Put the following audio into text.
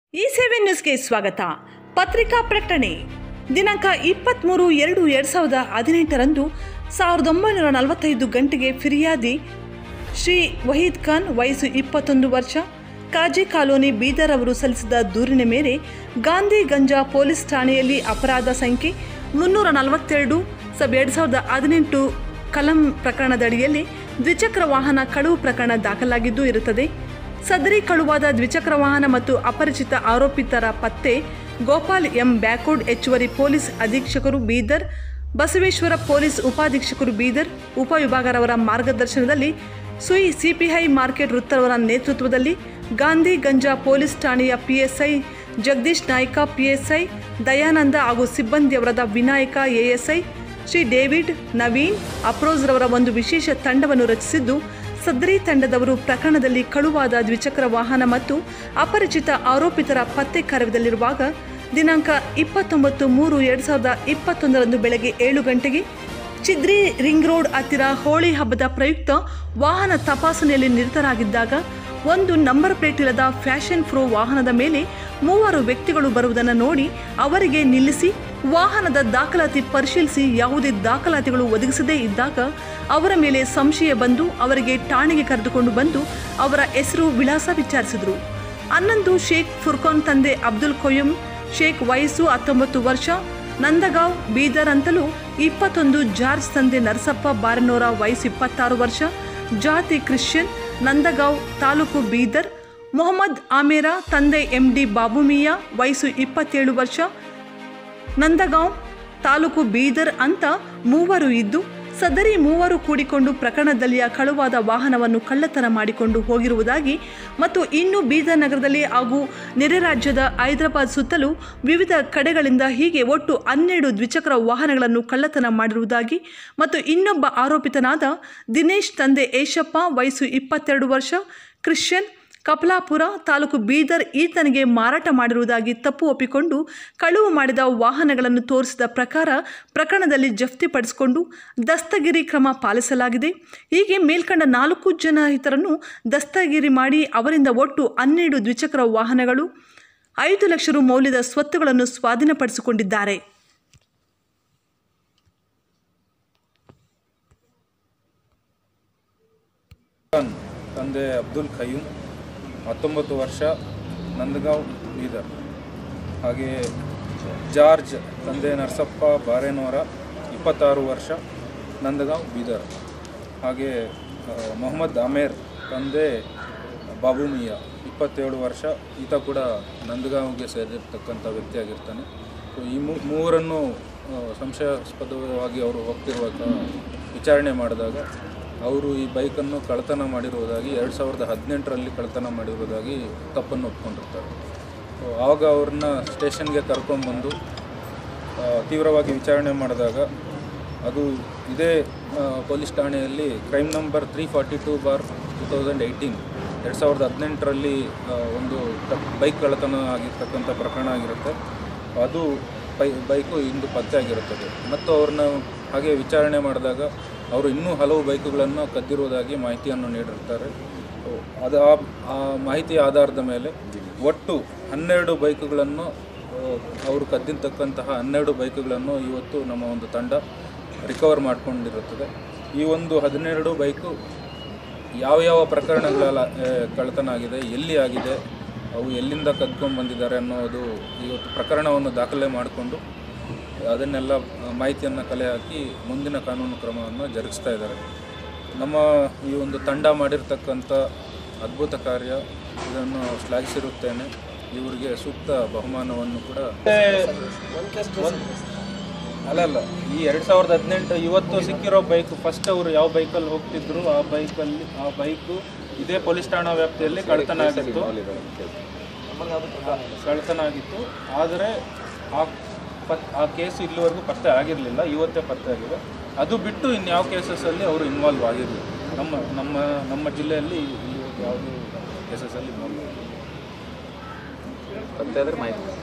ಈ ಸೆವೆನ್ ನ್ಯೂಸ್ಗೆ ಸ್ವಾಗತ ಪತ್ರಿಕಾ ಪ್ರಕಟಣೆ ದಿನಾಂಕ ಇಪ್ಪತ್ತ್ಮೂರು ಎರಡು ಎರಡು ಸಾವಿರದ ಹದಿನೆಂಟರಂದು ಸಾವಿರದ ಒಂಬೈನೂರ ನಲವತ್ತೈದು ಗಂಟೆಗೆ ಫಿರ್ಯಾದಿ ಶ್ರೀ ವಹೀದ್ ಖಾನ್ ವಯಸ್ಸು ಇಪ್ಪತ್ತೊಂದು ವರ್ಷ ಕಾಜಿ ಕಾಲೋನಿ ಬೀದರ್ ಅವರು ಸಲ್ಲಿಸಿದ ದೂರಿನ ಮೇಲೆ ಗಾಂಧಿ ಗಂಜಾ ಪೊಲೀಸ್ ಠಾಣೆಯಲ್ಲಿ ಅಪರಾಧ ಸಂಖ್ಯೆ ಮುನ್ನೂರ ನಲವತ್ತೆರಡು ಸಬ್ ಎರಡು ಸಾವಿರದ ಹದಿನೆಂಟು ಕಲಂ ಪ್ರಕರಣದಡಿಯಲ್ಲಿ ದ್ವಿಚಕ್ರ ವಾಹನ ಕಳುವು ಪ್ರಕರಣ ದಾಖಲಾಗಿದ್ದು ಇರುತ್ತದೆ ಸದರಿ ಕಳುವಾದ ದ್ವಿಚಕ್ರ ವಾಹನ ಮತ್ತು ಅಪರಿಚಿತ ಆರೋಪಿತರ ಪತ್ತೆ ಗೋಪಾಲ್ ಎಂ ಬ್ಯಾಕೋಡ್ ಹೆಚ್ಚುವರಿ ಪೊಲೀಸ್ ಅಧೀಕ್ಷಕರು ಬೀದರ್ ಬಸವೇಶ್ವರ ಪೊಲೀಸ್ ಉಪಾಧೀಕ್ಷಕರು ಬೀದರ್ ಉಪವಿಭಾಗರವರ ಮಾರ್ಗದರ್ಶನದಲ್ಲಿ ಸುಯಿ ಸಿಪಿಐ ಮಾರ್ಕೆಟ್ ವೃತ್ತರವರ ನೇತೃತ್ವದಲ್ಲಿ ಗಾಂಧಿ ಗಂಜಾ ಪೊಲೀಸ್ ಠಾಣೆಯ ಪಿಎಸ್ಐ ಜಗದೀಶ್ ನಾಯ್ಕ ಪಿಎಸ್ಐ ದಯಾನಂದ ಹಾಗೂ ಸಿಬ್ಬಂದಿಯವರಾದ ವಿನಾಯಕ ಎಎಸ್ಐ ಶ್ರೀ ಡೇವಿಡ್ ನವೀನ್ ಅಪ್ರೋಜ್ರವರ ಒಂದು ವಿಶೇಷ ತಂಡವನ್ನು ರಚಿಸಿದ್ದು ಸದರಿ ತಂಡದವರು ಪ್ರಕರಣದಲ್ಲಿ ಕಳುವಾದ ದ್ವಿಚಕ್ರ ವಾಹನ ಮತ್ತು ಅಪರಿಚಿತ ಆರೋಪಿತರ ಪತ್ತೆ ಕಾರ್ಯದಲ್ಲಿರುವಾಗ ದಿನಾಂಕ ಇಪ್ಪತ್ತೊಂಬತ್ತು ಮೂರು ಎರಡು ಸಾವಿರದ ಇಪ್ಪತ್ತೊಂದರಂದು ಬೆಳಗ್ಗೆ ಏಳು ಗಂಟೆಗೆ ಚಿದ್ರಿ ರಿಂಗ್ ರೋಡ್ ಹತ್ತಿರ ಹೋಳಿ ಹಬ್ಬದ ಪ್ರಯುಕ್ತ ವಾಹನ ತಪಾಸಣೆಯಲ್ಲಿ ನಿರತರಾಗಿದ್ದಾಗ ಒಂದು ನಂಬರ್ ಪ್ಲೇಟ್ ಇಲ್ಲದ ಫ್ಯಾಷನ್ ಫ್ರೋ ವಾಹನದ ಮೇಲೆ ಮೂವರು ವ್ಯಕ್ತಿಗಳು ಬರುವುದನ್ನು ನೋಡಿ ಅವರಿಗೆ ನಿಲ್ಲಿಸಿ ವಾಹನದ ದಾಖಲಾತಿ ಪರಿಶೀಲಿಸಿ ಯಾವುದೇ ದಾಖಲಾತಿಗಳು ಒದಗಿಸದೇ ಇದ್ದಾಗ ಅವರ ಮೇಲೆ ಸಂಶಯ ಬಂದು ಅವರಿಗೆ ಠಾಣೆಗೆ ಕರೆದುಕೊಂಡು ಬಂದು ಅವರ ಹೆಸರು ವಿಳಾಸ ವಿಚಾರಿಸಿದರು ಹನ್ನೊಂದು ಶೇಖ್ ಫುರ್ಖಾನ್ ತಂದೆ ಅಬ್ದುಲ್ ಕೊಯ್ಯಂ ಶೇಖ್ ವಯಸ್ಸು ಹತ್ತೊಂಬತ್ತು ವರ್ಷ ನಂದಗಾಂವ್ ಬೀದರ್ ಅಂತಲೂ ಇಪ್ಪತ್ತೊಂದು ಜಾರ್ಜ್ ತಂದೆ ನರಸಪ್ಪ ಬಾರನೋರ ವಯಸ್ಸು ಇಪ್ಪತ್ತಾರು ವರ್ಷ ಜಾತಿ ಕ್ರಿಶ್ಚಿಯನ್ ನಂದಗಾಂವ್ ತಾಲೂಕು ಬೀದರ್ ಮೊಹಮ್ಮದ್ ಆಮೇರ ತಂದೆ ಎಂ ಡಿ ಬಾಬುಮಿಯಾ ವಯಸ್ಸು ಇಪ್ಪತ್ತೇಳು ವರ್ಷ ನಂದಗಾಂವ್ ತಾಲೂಕು ಬೀದರ್ ಅಂತ ಮೂವರು ಇದ್ದು ಸದರಿ ಮೂವರು ಕೂಡಿಕೊಂಡು ಪ್ರಕರಣದಲ್ಲಿಯ ಕಳುವಾದ ವಾಹನವನ್ನು ಕಳ್ಳತನ ಮಾಡಿಕೊಂಡು ಹೋಗಿರುವುದಾಗಿ ಮತ್ತು ಇನ್ನು ಬೀದರ್ ನಗರದಲ್ಲಿ ಹಾಗೂ ನೆರೆ ರಾಜ್ಯದ ಹೈದರಾಬಾದ್ ಸುತ್ತಲೂ ವಿವಿಧ ಕಡೆಗಳಿಂದ ಹೀಗೆ ಒಟ್ಟು ಹನ್ನೆರಡು ದ್ವಿಚಕ್ರ ವಾಹನಗಳನ್ನು ಕಳ್ಳತನ ಮಾಡಿರುವುದಾಗಿ ಮತ್ತು ಇನ್ನೊಬ್ಬ ಆರೋಪಿತನಾದ ದಿನೇಶ್ ತಂದೆ ಏಷಪ್ಪ ವಯಸ್ಸು ಇಪ್ಪತ್ತೆರಡು ವರ್ಷ ಕ್ರಿಶ್ಚಿಯನ್ ಕಪಲಾಪುರ ತಾಲೂಕು ಬೀದರ್ ಈತನಿಗೆ ಮಾರಾಟ ಮಾಡಿರುವುದಾಗಿ ತಪ್ಪು ಒಪ್ಪಿಕೊಂಡು ಕಳುವು ಮಾಡಿದ ವಾಹನಗಳನ್ನು ತೋರಿಸಿದ ಪ್ರಕಾರ ಪ್ರಕರಣದಲ್ಲಿ ಜಪ್ತಿಪಡಿಸಿಕೊಂಡು ದಸ್ತಗಿರಿ ಕ್ರಮ ಪಾಲಿಸಲಾಗಿದೆ ಹೀಗೆ ಮೇಲ್ಕಂಡ ನಾಲ್ಕು ಜನ ಇತರನ್ನು ದಸ್ತಗಿರಿ ಮಾಡಿ ಅವರಿಂದ ಒಟ್ಟು ಹನ್ನೆರಡು ದ್ವಿಚಕ್ರ ವಾಹನಗಳು ಐದು ಲಕ್ಷ ರು ಮೌಲ್ಯದ ಸ್ವತ್ತುಗಳನ್ನು ಸ್ವಾಧೀನಪಡಿಸಿಕೊಂಡಿದ್ದಾರೆ ಖಾನ್ ತಂದೆ ಅಬ್ದುಲ್ ಖಯ್ಯೂಮ್ ಹತ್ತೊಂಬತ್ತು ವರ್ಷ ನಂದಗಾಂವ್ ಬೀದರ್ ಹಾಗೆ ಜಾರ್ಜ್ ತಂದೆ ನರಸಪ್ಪ ಬಾರೇನವರ ಇಪ್ಪತ್ತಾರು ವರ್ಷ ನಂದಗಾಂವ್ ಬೀದರ್ ಹಾಗೆ ಆ, ಮೊಹಮ್ಮದ್ ಅಮೇರ್ ತಂದೆ ಬಾಬು ಮಿಯಾ ಇಪ್ಪತ್ತೇಳು ವರ್ಷ ಈತ ಕೂಡ ನಂದಗಾಂವ್ಗೆ ಸೇರಿರ್ತಕ್ಕಂಥ ವ್ಯಕ್ತಿಯಾಗಿರ್ತಾನೆ ಸೊ ಈ ಮೂ- ಮೂವರನ್ನು ಆ, ಸಂಶಯಾಸ್ಪದವಾಗಿ ಅವರು ಹೋಗ್ತಿರುವಾಗ ವಿಚಾರಣೆ ಮಾಡಿದಾಗ ಅವರು ಈ ಬೈಕನ್ನು ಕಳ್ಳತನ ಮಾಡಿರುವುದಾಗಿ ಎರಡು ಸಾವಿರದ ಹದಿನೆಂಟರಲ್ಲಿ ಕಳ್ಳತನ ಮಾಡಿರುವುದಾಗಿ ತಪ್ಪನ್ನು ಒಪ್ಕೊಂಡಿರ್ತಾರೆ ಸೊ ಆವಾಗ ಅವ್ರನ್ನ ಸ್ಟೇಷನ್ಗೆ ಕರ್ಕೊಂಡ್ಬಂದು ಆ, ತೀವ್ರವಾಗಿ ವಿಚಾರಣೆ ಮಾಡಿದಾಗ ಅದು ಇದೇ ಆ, ಪೊಲೀಸ್ ಠಾಣೆಯಲ್ಲಿ crime number three forty two bar two thousand eighteen ಎರಡು ಸಾವಿರದ ಹದಿನೆಂಟರಲ್ಲಿ ಒಂದು ಬೈಕ್ ಕಳ್ಳತನ ಆಗಿರ್ತಕ್ಕಂಥ ಪ್ರಕರಣ ಆಗಿರುತ್ತೆ ಅದು ಬೈ ಬೈಕು ಇಂದು ಪತ್ತೆ ಆಗಿರುತ್ತದೆ ಮತ್ತು ಅವ್ರನ್ನ ಹಾಗೆ ವಿಚಾರಣೆ ಮಾಡಿದಾಗ ಅವರು ಇನ್ನೂ ಹಲವು ಬೈಕುಗಳನ್ನು ಕದ್ದಿರುವುದಾಗಿ ಮಾಹಿತಿಯನ್ನು ನೀಡಿರ್ತಾರೆ ಸೊ ಅದು ಆ ಆ ಮಾಹಿತಿಯ ಆಧಾರದ ಮೇಲೆ ಒಟ್ಟು ಹನ್ನೆರಡು ಬೈಕುಗಳನ್ನು ಆ, ಅವರು ಕದ್ದಿರ್ತಕ್ಕಂತಹ ಹನ್ನೆರಡು ಬೈಕುಗಳನ್ನು ಇವತ್ತು ನಮ್ಮ ಒಂದು ತಂಡ ರಿಕವರ್ ಮಾಡಿಕೊಂಡಿರುತ್ತದೆ ಈ ಒಂದು ಹದಿನೆರಡು ಬೈಕು ಯಾವ ಯಾವ ಪ್ರಕರಣಗಳ ಕಳ್ಳತನ ಆಗಿದೆ ಎಲ್ಲಿ ಆಗಿದೆ ಅವು ಎಲ್ಲಿಂದ ಕದ್ಕೊಂಡು ಬಂದಿದ್ದಾರೆ ಅನ್ನೋದು ಇವತ್ತು ಪ್ರಕರಣವನ್ನು ದಾಖಲೆ ಮಾಡಿಕೊಂಡು ಅದನ್ನೆಲ್ಲ ಮಾಹಿತಿಯನ್ನು ಕಲೆ ಹಾಕಿ ಮುಂದಿನ ಕಾನೂನು ಕ್ರಮವನ್ನು ಜರುಗಿಸ್ತಾ ಇದ್ದಾರೆ ನಮ್ಮ ಈ ಒಂದು ತಂಡ ಮಾಡಿರ್ತಕ್ಕಂಥ ಅದ್ಭುತ ಕಾರ್ಯ ಇದನ್ನು ಶ್ಲಾಘಿಸಿರುತ್ತೇನೆ ಇವರಿಗೆ ಸೂಕ್ತ ಬಹುಮಾನವನ್ನು ಕೂಡ ಅಲ್ಲ ಅಲ್ಲ ಈ ಎರಡು ಸಾವಿರದ ಹದಿನೆಂಟು ಇವತ್ತು ಸಿಕ್ಕಿರೋ ಬೈಕ್ ಫಸ್ಟ್ ಅವರು ಯಾವ ಬೈಕಲ್ಲಿ ಹೋಗ್ತಿದ್ರು ಆ ಬೈಕಲ್ಲಿ ಆ ಬೈಕು ಇದೇ ಪೊಲೀಸ್ ಠಾಣಾ ವ್ಯಾಪ್ತಿಯಲ್ಲಿ ಕಳ್ಳತನ ಆಗಿತ್ತು ಕಳ್ಳತನ ಆಗಿತ್ತು ಆದರೆ ಆ ಪತ್ ಆ ಕೇಸು ಇಲ್ಲಿವರೆಗೂ ಪತ್ತೆ ಆಗಿರಲಿಲ್ಲ ಇವತ್ತೇ ಪತ್ತೆ ಆಗಿದೆ ಅದು ಬಿಟ್ಟು ಇನ್ಯಾವ ಕೇಸಸಲ್ಲಿ ಅವರು ಇನ್ವಾಲ್ವ್ ಆಗಿರಲಿಲ್ಲ ನಮ್ಮ ನಮ್ಮ ನಮ್ಮ ಜಿಲ್ಲೆಯಲ್ಲಿ ಇಲ್ಲಿ ಯಾವುದೇ ಕೇಸಸಲ್ಲಿ ಇನ್ವಾಲ್ವ್ ಆಗಿಲ್ಲ ಪತ್ತೆ ಆದ್ರೆ ಮಾಹಿತಿ